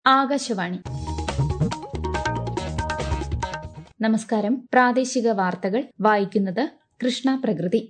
ആകാശവാണി നമസ്കാരം പ്രാദേശിക വാർത്തകൾ വായിക്കുന്നത് കൃഷ്ണ പ്രകൃതി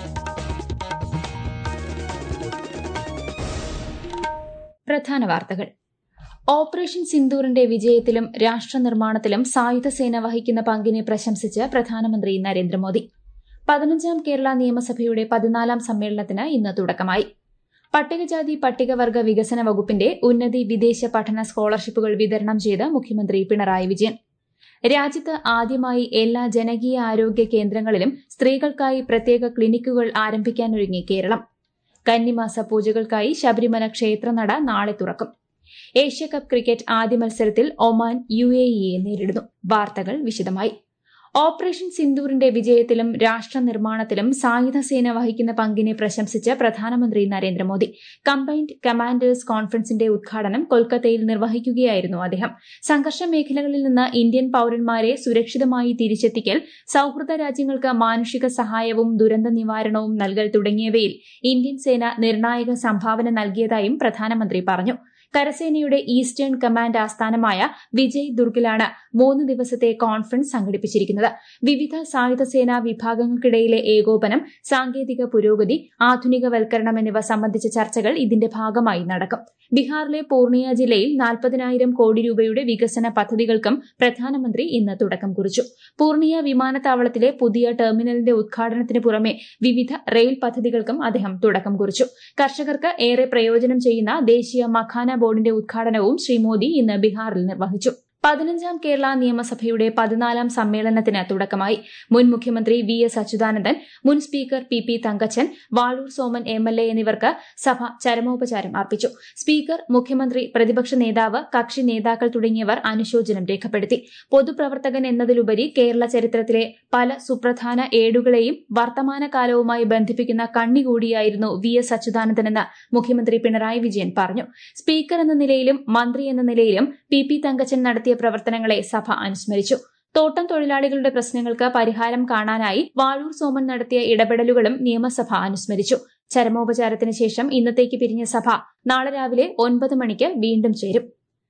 പ്രധാന വാർത്തകൾ ഓപ്പറേഷൻ സിന്ദൂറിന്റെ വിജയത്തിലും രാഷ്ട്രനിർമ്മാണത്തിലും സായുധ സേന വഹിക്കുന്ന പങ്കിനെ പ്രശംസിച്ച് പ്രധാനമന്ത്രി നരേന്ദ്രമോദി പതിനഞ്ചാം കേരള നിയമസഭയുടെ പതിനാലാം സമ്മേളനത്തിന് ഇന്ന് തുടക്കമായി പട്ടികജാതി പട്ടികവർഗ വികസന വകുപ്പിന്റെ ഉന്നതി വിദേശ പഠന സ്കോളർഷിപ്പുകൾ വിതരണം ചെയ്ത് മുഖ്യമന്ത്രി പിണറായി വിജയൻ രാജ്യത്ത് ആദ്യമായി എല്ലാ ജനകീയ ആരോഗ്യ കേന്ദ്രങ്ങളിലും സ്ത്രീകൾക്കായി പ്രത്യേക ക്ലിനിക്കുകൾ ആരംഭിക്കാനൊരുങ്ങി കേരളം കന്നിമാസ പൂജകൾക്കായി ശബരിമല ക്ഷേത്രനട നാളെ തുറക്കും ഏഷ്യാകപ്പ് ക്രിക്കറ്റ് ആദ്യ മത്സരത്തിൽ ഒമാൻ യു എ ഇയെ നേരിടുന്നു വാർത്തകൾ വിശദമായി ഓപ്പറേഷൻ സിന്ദൂറിന്റെ വിജയത്തിലും രാഷ്ട്ര നിർമ്മാണത്തിലും സായുധ സേന വഹിക്കുന്ന പങ്കിനെ പ്രശംസിച്ച് പ്രധാനമന്ത്രി നരേന്ദ്രമോദി കമ്പൈൻഡ് കമാൻഡേഴ്സ് കോൺഫറൻസിന്റെ ഉദ്ഘാടനം കൊൽക്കത്തയിൽ നിർവഹിക്കുകയായിരുന്നു അദ്ദേഹം സംഘർഷ മേഖലകളിൽ നിന്ന് ഇന്ത്യൻ പൌരന്മാരെ സുരക്ഷിതമായി തിരിച്ചെത്തിക്കൽ സൌഹൃദ രാജ്യങ്ങൾക്ക് മാനുഷിക സഹായവും ദുരന്ത നിവാരണവും നൽകൽ തുടങ്ങിയവയിൽ ഇന്ത്യൻ സേന നിർണായക സംഭാവന നൽകിയതായും പ്രധാനമന്ത്രി പറഞ്ഞു കരസേനയുടെ ഈസ്റ്റേൺ കമാൻഡ് ആസ്ഥാനമായ വിജയ് ദുർഗിലാണ് മൂന്ന് ദിവസത്തെ കോൺഫറൻസ് സംഘടിപ്പിച്ചിരിക്കുന്നത് വിവിധ സായുധ സേനാ വിഭാഗങ്ങൾക്കിടയിലെ ഏകോപനം സാങ്കേതിക പുരോഗതി ആധുനികവൽക്കരണം എന്നിവ സംബന്ധിച്ച ചർച്ചകൾ ഇതിന്റെ ഭാഗമായി നടക്കും ബീഹാറിലെ പൂർണിയ ജില്ലയിൽ നാൽപ്പതിനായിരം കോടി രൂപയുടെ വികസന പദ്ധതികൾക്കും പ്രധാനമന്ത്രി ഇന്ന് തുടക്കം കുറിച്ചു പൂർണിയ വിമാനത്താവളത്തിലെ പുതിയ ടെർമിനലിന്റെ ഉദ്ഘാടനത്തിന് പുറമെ വിവിധ റെയിൽ പദ്ധതികൾക്കും അദ്ദേഹം തുടക്കം കുറിച്ചു കർഷകർക്ക് ഏറെ പ്രയോജനം ചെയ്യുന്ന ദേശീയ മഖാന ബോർഡിന്റെ ഉദ്ഘാടനവും ശ്രീ മോദി ഇന്ന് ബീഹാറിൽ നിർവഹിച്ചു പതിനഞ്ചാം കേരള നിയമസഭയുടെ പതിനാലാം സമ്മേളനത്തിന് തുടക്കമായി മുൻ മുഖ്യമന്ത്രി വി എസ് അച്യുതാനന്ദൻ മുൻ speaker P P Thankachan Valoor Soman M L A എന്നിവർക്ക് സഭ ചരമോപചാരം അർപ്പിച്ചു സ്പീക്കർ മുഖ്യമന്ത്രി പ്രതിപക്ഷ നേതാവ് കക്ഷി നേതാക്കൾ തുടങ്ങിയവർ അനുശോചനം രേഖപ്പെടുത്തി പൊതുപ്രവർത്തകൻ എന്നതിലുപരി കേരള ചരിത്രത്തിലെ പല സുപ്രധാന ഏടുകളെയും വർത്തമാനകാലവുമായി ബന്ധിപ്പിക്കുന്ന കണ്ണി കൂടിയായിരുന്നു വി എസ് അച്യുതാനന്ദനെന്ന് മുഖ്യമന്ത്രി പിണറായി വിജയൻ പറഞ്ഞു സ്പീക്കർ എന്ന നിലയിലും മന്ത്രി എന്ന നിലയിലും പി പി തങ്കച്ചൻ നടത്തിയ പ്രവർത്തനങ്ങളെ സഭ അനുസ്മരിച്ചു തോട്ടം തൊഴിലാളികളുടെ പ്രശ്നങ്ങൾക്ക് പരിഹാരം കാണാനായി വാഴൂർ സോമൻ നടത്തിയ ഇടപെടലുകളും നിയമസഭ അനുസ്മരിച്ചു ചരമോപചാരത്തിന് ശേഷം ഇന്നത്തേക്ക് പിരിഞ്ഞ സഭ നാളെ രാവിലെ ഒൻപത് മണിക്ക് വീണ്ടും ചേരും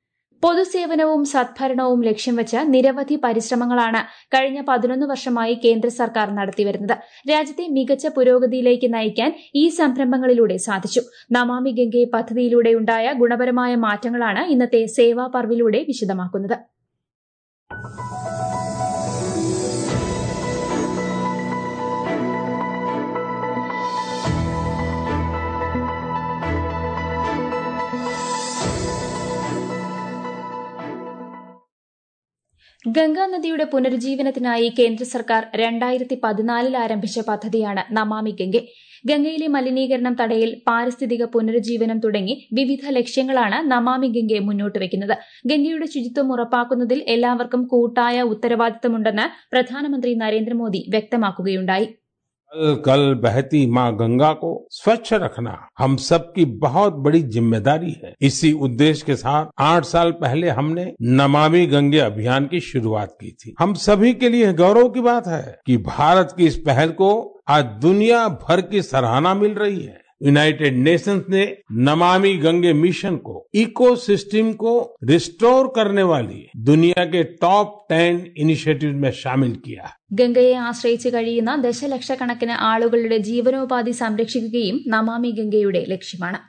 പൊതുസേവനവും സദ്ഭരണവും ലക്ഷ്യം വെച്ച് നിരവധി പരിശ്രമങ്ങളാണ് കഴിഞ്ഞ പതിനൊന്ന് വർഷമായി കേന്ദ്ര സർക്കാർ നടത്തിവരുന്നത് രാജ്യത്തെ മികച്ച പുരോഗതിയിലേക്ക് നയിക്കാൻ ഈ സംരംഭങ്ങളിലൂടെ സാധിച്ചു നമാമി ഗംഗെ പദ്ധതിയിലൂടെയുണ്ടായ ഗുണപരമായ മാറ്റങ്ങളാണ് ഇന്നത്തെ സേവാ പർവിലൂടെ വിശദമാക്കുന്നത് ഗംഗാനദിയുടെ പുനരുജ്ജീവനത്തിനായി കേന്ദ്ര സർക്കാർ രണ്ടായിരത്തി പതിനാലിൽ ആരംഭിച്ച പദ്ധതിയാണ് നമാമി ഗംഗെ ഗംഗയിലെ മലിനീകരണം തടയൽ പാരിസ്ഥിതിക പുനരുജ്ജീവനം തുടങ്ങി വിവിധ ലക്ഷ്യങ്ങളാണ് നമാമി ഗംഗെ മുന്നോട്ട് വയ്ക്കുന്നത് ഗംഗയുടെ ശുചിത്വം ഉറപ്പാക്കുന്നതിൽ എല്ലാവർക്കും കൂട്ടായ ഉത്തരവാദിത്തമുണ്ടെന്ന് പ്രധാനമന്ത്രി നരേന്ദ്രമോദി വ്യക്തമാക്കുകയുണ്ടായി कल कल बहती माँ गंगा को स्वच्छ रखना हम सबकी बहुत बड़ी जिम्मेदारी है इसी उद्देश्य के साथ आठ साल पहले हमने नमामि गंगे अभियान की शुरुआत की थी हम सभी के लिए गौरव की बात है कि भारत की इस पहल को आज दुनिया भर की सराहना मिल रही है यूनाइटेड नेशंस ने नमामि गंगे मिशन को इकोसिस्टम को रिस्टोर करने वाली दुनिया के टॉप टेन इनिशिएटिव में शामिल किया है ഗംഗയെ ആശ്രയിച്ച് കഴിയുന്ന ദശലക്ഷക്കണക്കിന് ആളുകളുടെ ജീവനോപാധി സംരക്ഷിക്കുകയും നമാമി ഗംഗയുടെ ലക്ഷ്യമാണ്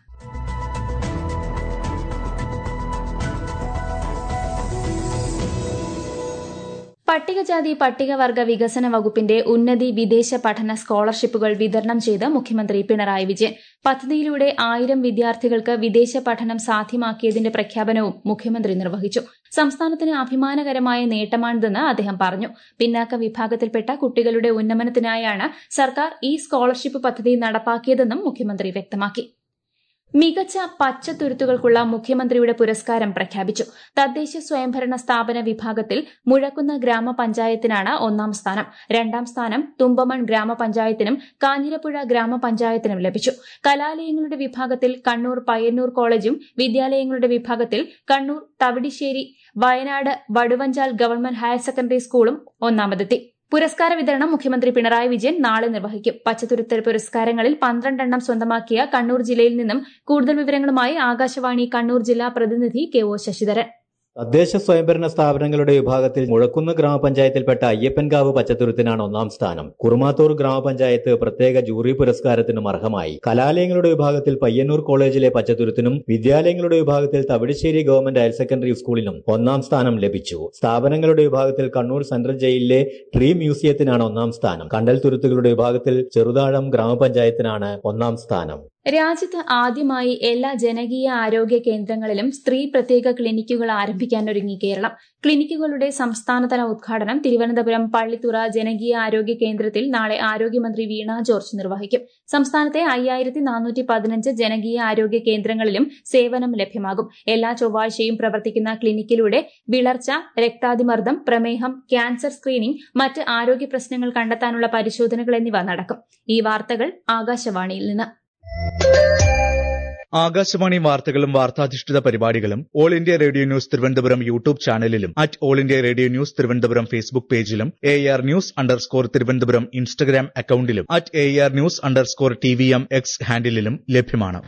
പട്ടികജാതി പട്ടികവർഗ വികസന വകുപ്പിന്റെ ഉന്നതി വിദേശ പഠന സ്കോളർഷിപ്പുകൾ വിതരണം ചെയ്ത് മുഖ്യമന്ത്രി പിണറായി വിജയൻ പദ്ധതിയിലൂടെ ആയിരം വിദ്യാർത്ഥികൾക്ക് വിദേശ പഠനം സാധ്യമാക്കിയതിന്റെ പ്രഖ്യാപനവും മുഖ്യമന്ത്രി നിർവഹിച്ചു സംസ്ഥാനത്തിന് അഭിമാനകരമായ നേട്ടമാണിതെന്ന് അദ്ദേഹം പറഞ്ഞു പിന്നാക്ക വിഭാഗത്തിൽപ്പെട്ട കുട്ടികളുടെ ഉന്നമനത്തിനായാണ് സർക്കാർ ഈ സ്കോളർഷിപ്പ് പദ്ധതി നടപ്പാക്കിയതെന്നും മുഖ്യമന്ത്രി വ്യക്തമാക്കി മികച്ച പച്ചത്തുരുത്തുകൾക്കുള്ള മുഖ്യമന്ത്രിയുടെ പുരസ്കാരം പ്രഖ്യാപിച്ചു തദ്ദേശ സ്വയംഭരണ സ്ഥാപന വിഭാഗത്തിൽ മുഴക്കുന്ന ഗ്രാമപഞ്ചായത്തിനാണ് ഒന്നാം സ്ഥാനം രണ്ടാം സ്ഥാനം തുമ്പമൺ ഗ്രാമപഞ്ചായത്തിനും കാഞ്ഞിരപ്പുഴ ഗ്രാമപഞ്ചായത്തിനും ലഭിച്ചു കലാലയങ്ങളുടെ വിഭാഗത്തിൽ കണ്ണൂർ പയ്യന്നൂർ കോളേജും വിദ്യാലയങ്ങളുടെ വിഭാഗത്തിൽ Kannur Thavidissery Wayanad Vaduvanchal government higher secondary സ്കൂളും ഒന്നാമതെത്തി പുരസ്കാര വിതരണം മുഖ്യമന്ത്രി പിണറായി വിജയൻ നാളെ നിർവഹിക്കും പച്ചത്തുരുത്ത് പുരസ്കാരങ്ങളിൽ പന്ത്രണ്ടെണ്ണം സ്വന്തമാക്കിയ കണ്ണൂർ ജില്ലയിൽ നിന്നും കൂടുതൽ വിവരങ്ങളുമായി ആകാശവാണി കണ്ണൂർ ജില്ലാ പ്രതിനിധി കെ ഒ ശശിധരൻ തദ്ദേശ സ്വയംഭരണ സ്ഥാപനങ്ങളുടെ വിഭാഗത്തിൽ മുഴക്കുന്ന് ഗ്രാമപഞ്ചായത്തിൽപ്പെട്ട അയ്യപ്പൻകാവ് പച്ചത്തുരുത്തിനാണ് ഒന്നാം സ്ഥാനം കുറുമാത്തൂർ ഗ്രാമപഞ്ചായത്ത് പ്രത്യേക ജൂറി പുരസ്കാരത്തിനും അർഹമായി കലാലയങ്ങളുടെ വിഭാഗത്തിൽ പയ്യന്നൂർ കോളേജിലെ പച്ചത്തുരുത്തിനും വിദ്യാലയങ്ങളുടെ വിഭാഗത്തിൽ തവിടശ്ശേരി ഗവൺമെന്റ് ഹയർ സെക്കൻഡറി സ്കൂളിനും ഒന്നാം സ്ഥാനം ലഭിച്ചു സ്ഥാപനങ്ങളുടെ വിഭാഗത്തിൽ കണ്ണൂർ സെൻട്രൽ ജയിലിലെ ട്രീ മ്യൂസിയത്തിനാണ് ഒന്നാം സ്ഥാനം കണ്ടൽ തുരുത്തുകളുടെ വിഭാഗത്തിൽ ചെറുതാഴം ഗ്രാമപഞ്ചായത്തിനാണ് ഒന്നാം സ്ഥാനം രാജ്യത്ത് ആദ്യമായി എല്ലാ ജനകീയ ആരോഗ്യ കേന്ദ്രങ്ങളിലും സ്ത്രീ പ്രത്യേക ക്ലിനിക്കുകൾ ആരംഭിക്കാനൊരുങ്ങി കേരളം ക്ലിനിക്കുകളുടെ സംസ്ഥാനതല ഉദ്ഘാടനം തിരുവനന്തപുരം പള്ളിത്തുറ ജനകീയ ആരോഗ്യ കേന്ദ്രത്തിൽ നാളെ ആരോഗ്യമന്ത്രി വീണ ജോർജ് നിർവഹിക്കും സംസ്ഥാനത്തെ അയ്യായിരത്തി നാനൂറ്റി പതിനഞ്ച് ജനകീയ ആരോഗ്യ കേന്ദ്രങ്ങളിലും സേവനം ലഭ്യമാകും എല്ലാ ചൊവ്വാഴ്ചയും പ്രവർത്തിക്കുന്ന ക്ലിനിക്കിലൂടെ വിളർച്ച രക്താതിമർദ്ദം പ്രമേഹം ക്യാൻസർ സ്ക്രീനിംഗ് മറ്റ് ആരോഗ്യ പ്രശ്നങ്ങൾ കണ്ടെത്താനുള്ള പരിശോധനകൾ എന്നിവ നടക്കും ഈ വാർത്തകൾ ആകാശവാണിയിൽ നിന്ന് ആകാശവാണി വാർത്തകളും വാർത്താധിഷ്ഠിത പരിപാടികളും all India radio news Thiruvananthapuram YouTube ചാനലിലും at all India radio news Thiruvananthapuram Facebook പേജിലും A R news underscore Thiruvananthapuram Instagram അക്കൌണ്ടിലും at A R news underscore T V M X ഹാൻഡിലും ലഭ്യമാണ്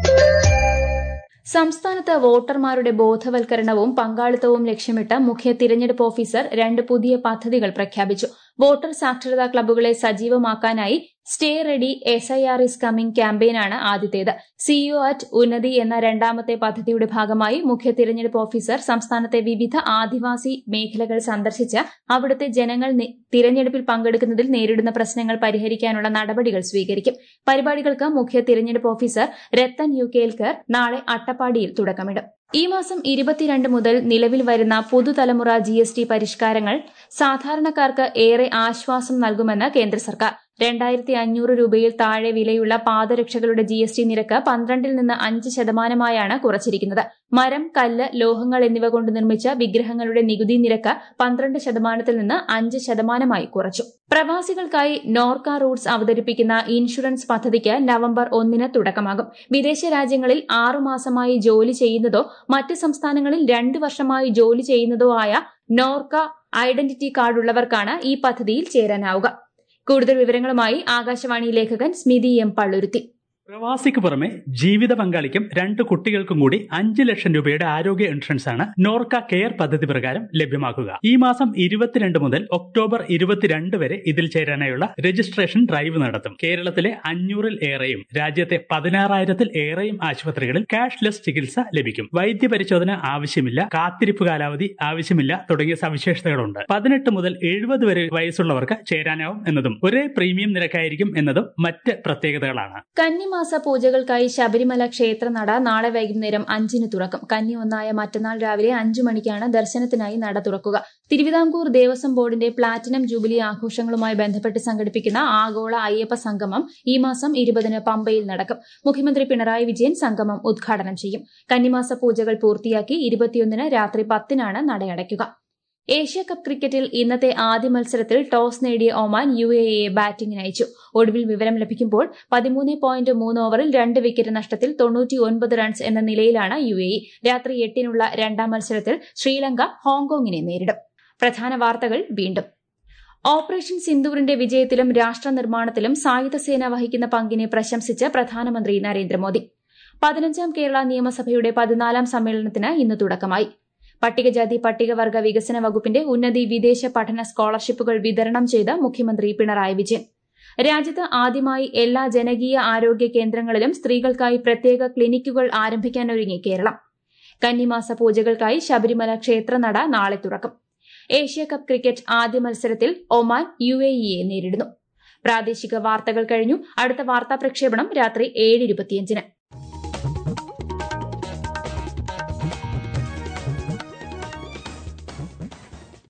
സംസ്ഥാനത്ത് വോട്ടർമാരുടെ ബോധവൽക്കരണവും പങ്കാളിത്തവും ലക്ഷ്യമിട്ട് മുഖ്യ തിരഞ്ഞെടുപ്പ് ഓഫീസർ രണ്ട് പുതിയ പദ്ധതികൾ പ്രഖ്യാപിച്ചു വോട്ടർ സാക്ഷരതാ ക്ലബ്ബുകളെ സജീവമാക്കാനായി stay ready S I R is coming ക്യാമ്പയിനാണ് ആദ്യത്തേത് സിഇഒ അറ്റ് ഉന്നതി എന്ന രണ്ടാമത്തെ പദ്ധതിയുടെ ഭാഗമായി മുഖ്യ തിരഞ്ഞെടുപ്പ് ഓഫീസർ സംസ്ഥാനത്തെ വിവിധ ആദിവാസി മേഖലകൾ സന്ദർശിച്ച് അവിടുത്തെ ജനങ്ങൾ തിരഞ്ഞെടുപ്പിൽ പങ്കെടുക്കുന്നതിൽ നേരിടുന്ന പ്രശ്നങ്ങൾ പരിഹരിക്കാനുള്ള നടപടികൾ സ്വീകരിക്കും പരിപാടികൾക്ക് മുഖ്യ തിരഞ്ഞെടുപ്പ് ഓഫീസർ രത്തൻ യു കേൽക്കർ നാളെ അട്ടപ്പാടിയിൽ തുടക്കമിടും ഈ മാസം ഇരുപത്തിരണ്ട് മുതൽ നിലവിൽ വരുന്ന പുതുതലമുറ ജി എസ് ടി പരിഷ്കാരങ്ങൾ സാധാരണക്കാർക്ക് ഏറെ ആശ്വാസം നൽകുമെന്ന് കേന്ദ്ര സർക്കാർ രണ്ടായിരത്തി അഞ്ഞൂറ് രൂപയിൽ താഴെ വിലയുള്ള പാദരക്ഷകളുടെ ജി എസ് ടി നിരക്ക് പന്ത്രണ്ടിൽ നിന്ന് അഞ്ച് ശതമാനമായാണ് കുറച്ചിരിക്കുന്നത് മരം കല്ല് ലോഹങ്ങൾ എന്നിവ കൊണ്ട് നിർമ്മിച്ച വിഗ്രഹങ്ങളുടെ നികുതി നിരക്ക് പന്ത്രണ്ട് ശതമാനത്തിൽ നിന്ന് അഞ്ച് ശതമാനമായി കുറച്ചു പ്രവാസികൾക്കായി നോർക്ക റൂട്ട്സ് അവതരിപ്പിക്കുന്ന ഇൻഷുറൻസ് പദ്ധതിക്ക് നവംബർ ഒന്നിന് തുടക്കമാകും വിദേശ രാജ്യങ്ങളിൽ ആറുമാസമായി ജോലി ചെയ്യുന്നതോ മറ്റ് സംസ്ഥാനങ്ങളിൽ രണ്ടു വർഷമായി ജോലി ചെയ്യുന്നതോ ആയ നോർക്ക ഐഡന്റിറ്റി കാർഡുള്ളവർക്കാണ് ഈ പദ്ധതിയിൽ ചേരാനാവുക കൂടുതൽ വിവരങ്ങളുമായി ആകാശവാണി ലേഖകൻ സ്മിതി എം പള്ളുരുത്തി പ്രവാസിക്ക് പുറമെ ജീവിത പങ്കാളിക്കും രണ്ട് കുട്ടികൾക്കും കൂടി അഞ്ച് ലക്ഷം രൂപയുടെ ആരോഗ്യ ഇൻഷുറൻസ് ആണ് നോർക്ക കെയർ പദ്ധതി പ്രകാരം ലഭ്യമാക്കുക ഈ മാസം ഇരുപത്തിരണ്ട് മുതൽ ഒക്ടോബർ ഇരുപത്തിരണ്ട് വരെ ഇതിൽ ചേരാനായുള്ള രജിസ്ട്രേഷൻ ഡ്രൈവ് നടത്തും കേരളത്തിലെ അഞ്ഞൂറിൽ ഏറെയും രാജ്യത്തെ പതിനാറായിരത്തിൽ ഏറെയും ആശുപത്രികളിൽ ക്യാഷ്ലെസ് ചികിത്സ ലഭിക്കും വൈദ്യപരിശോധന ആവശ്യമില്ല കാത്തിരിപ്പ് കാലാവധി ആവശ്യമില്ല തുടങ്ങിയ സവിശേഷതകളുണ്ട് പതിനെട്ട് മുതൽ എഴുപത് വരെ വയസ്സുള്ളവർക്ക് ചേരാനാവും എന്നതും ഒരേ പ്രീമിയം നിരക്കായിരിക്കും എന്നതും മറ്റ് പ്രത്യേകതകളാണ് കന്നിമാസ പൂജകൾക്കായി ശബരിമല ക്ഷേത്രനട നാളെ വൈകുന്നേരം അഞ്ചിന് തുറക്കും കന്നി ഒന്നായ മറ്റന്നാൾ രാവിലെ അഞ്ചു മണിക്കാണ് ദർശനത്തിനായി നട തുറക്കുക തിരുവിതാംകൂർ ദേവസ്വം ബോർഡിന്റെ പ്ലാറ്റിനം ജൂബിലി ആഘോഷങ്ങളുമായി ബന്ധപ്പെട്ട് സംഘടിപ്പിക്കുന്ന ആഗോള അയ്യപ്പ സംഗമം ഈ മാസം ഇരുപതിന് പമ്പയിൽ നടക്കും മുഖ്യമന്ത്രി പിണറായി വിജയൻ സംഗമം ഉദ്ഘാടനം ചെയ്യും കന്നിമാസ പൂജകൾ പൂർത്തിയാക്കി ഇരുപത്തിയൊന്നിന് രാത്രി പത്തിനാണ് നടയടയ്ക്കുക ഏഷ്യ കപ്പ് ക്രിക്കറ്റിൽ ഇന്നത്തെ ആദ്യ മത്സരത്തിൽ ടോസ് നേടിയ ഒമാൻ യു എ എ ബാറ്റിംഗിന് അയച്ചു ഒടുവിൽ വിവരം ലഭിക്കുമ്പോൾ പതിമൂന്ന് പോയിന്റ് മൂന്ന് ഓവറിൽ രണ്ട് വിക്കറ്റ് നഷ്ടത്തിൽ തൊണ്ണൂറ്റി ഒൻപത് റൺസ് എന്ന നിലയിലാണ് യു എ ഇ രാത്രി എട്ടിനുള്ള രണ്ടാം മത്സരത്തിൽ ശ്രീലങ്ക ഹോങ്കോങ്ങിനെ നേരിടും പ്രധാന വാർത്തകൾ വീണ്ടും ഓപ്പറേഷൻ സിന്ദൂറിന്റെ വിജയത്തിലും രാഷ്ട്ര നിർമ്മാണത്തിലും സായുധ സേന വഹിക്കുന്ന പങ്കിനെ പ്രശംസിച്ച് പ്രധാനമന്ത്രി നരേന്ദ്രമോദി പതിനഞ്ചാം കേരള നിയമസഭയുടെ പതിനാലാം സമ്മേളനത്തിന് ഇന്ന് തുടക്കമായി പട്ടികജാതി പട്ടികവർഗ വികസന വകുപ്പിന്റെ ഉന്നതി വിദേശ പഠന സ്കോളർഷിപ്പുകൾ വിതരണം ചെയ്ത് മുഖ്യമന്ത്രി പിണറായി വിജയൻ രാജ്യത്ത് ആദ്യമായി എല്ലാ ജനകീയ ആരോഗ്യ കേന്ദ്രങ്ങളിലും സ്ത്രീകൾക്കായി പ്രത്യേക ക്ലിനിക്കുകൾ ആരംഭിക്കാനൊരുങ്ങി കേരളം കന്നിമാസ പൂജകൾക്കായി ശബരിമല ക്ഷേത്രനട നാളെ തുറക്കും ഏഷ്യ കപ്പ് ക്രിക്കറ്റ് ആദ്യ മത്സരത്തിൽ ഒമാൻ യു എ ഇയെ നേരിടുന്നു പ്രാദേശിക വാർത്തകൾ കഴിഞ്ഞു അടുത്ത വാർത്താ പ്രക്ഷേപണം രാത്രി ഏഴ് ഇരുപത്തിയഞ്ചിന്